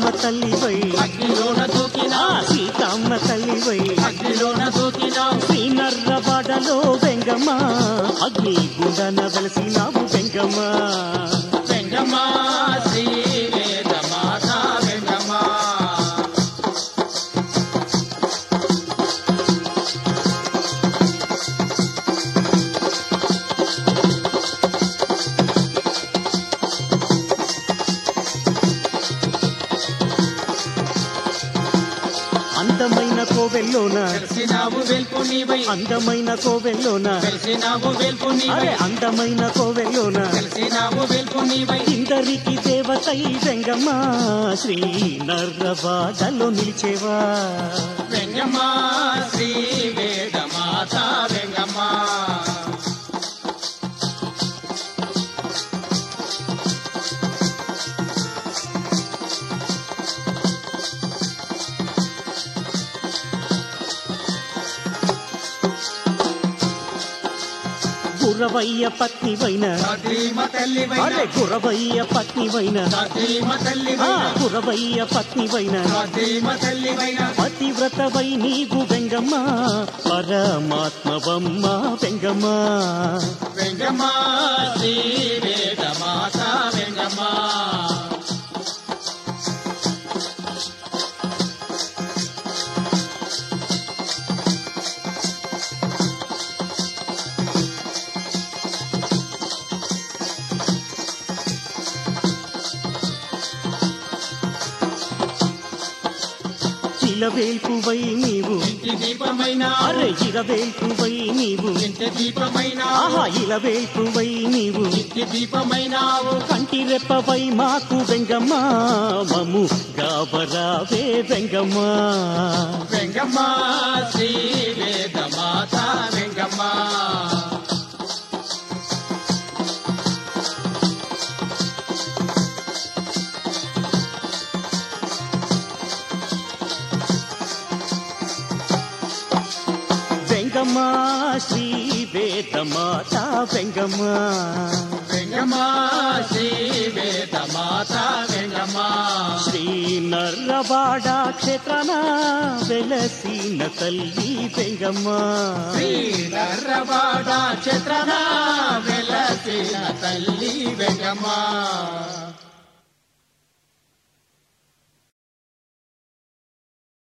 సీతమ్మ తల్లివై అగ్నిలోన దూకినా ఆ సీతమ్మ తల్లివై అగ్నిలోన దూకినా శ్రీనర్రవాడలో వెంగమ్మ అగ్ని గుండన వెలసినావు వెంగమ్మ వెంగమ్మ శ్రీ వేద మాత వెంగమ్మ అందమైన కోవెల్లోన తెలిసినావు వెల్పు నీవై అందమైన కోవెల్లోన తెలిసినావు వెల్పు నీవై అరే అందమైన కోవెల్లోన తెలిసినావు వెల్పు నీవై ఇందరికి దేవతై వెంగమ్మ శ్రీ నర్రవాడలో నిలిచేవా వెంగమ్మ శ్రీ వేద మాత వెంగమ్మ గురవయ్య పత్నివైన సతీమ తల్లివైన అరే గురవయ్య పత్నివైన సతీమ ఆ తల్లివైన గురవయ్య పత్నివైన సతీమ తల్లివైన పతివ్రతవై నీవు వెంగమ్మ పరమాత్మవమ్మ వెంగమ్మ వెంగమ్మ శ్రీ వేద మాత వెంగమ్మ ఇలవేల్పువై నీవు ఇంటి దీపమైన అరే ఇలవేల్పువై నీవు ఇంటి దీపమైన ఆహా ఇలవేల్పువై నీవు ఇంటి దీపమైనావు కంటి రెప్పవై మాకు వెంగమ్మ మము గాబరావే వెంగమ్మ వెంగమ్మ శ్రీ వేద మాత వెంగమ్మ వెంగమ్మ శ్రీ వేదమాత వెంగమ్మ వెంగమ్మ శ్రీ వేద మాత వెంగమ్మ శ్రీ నర్రవాడ క్షేత్రాన వెలసిన తల్లి వెంగమ్మ శ్రీ నర్రవాడ క్షేత్రన వెలసిన తల్లి వెంగమ్మ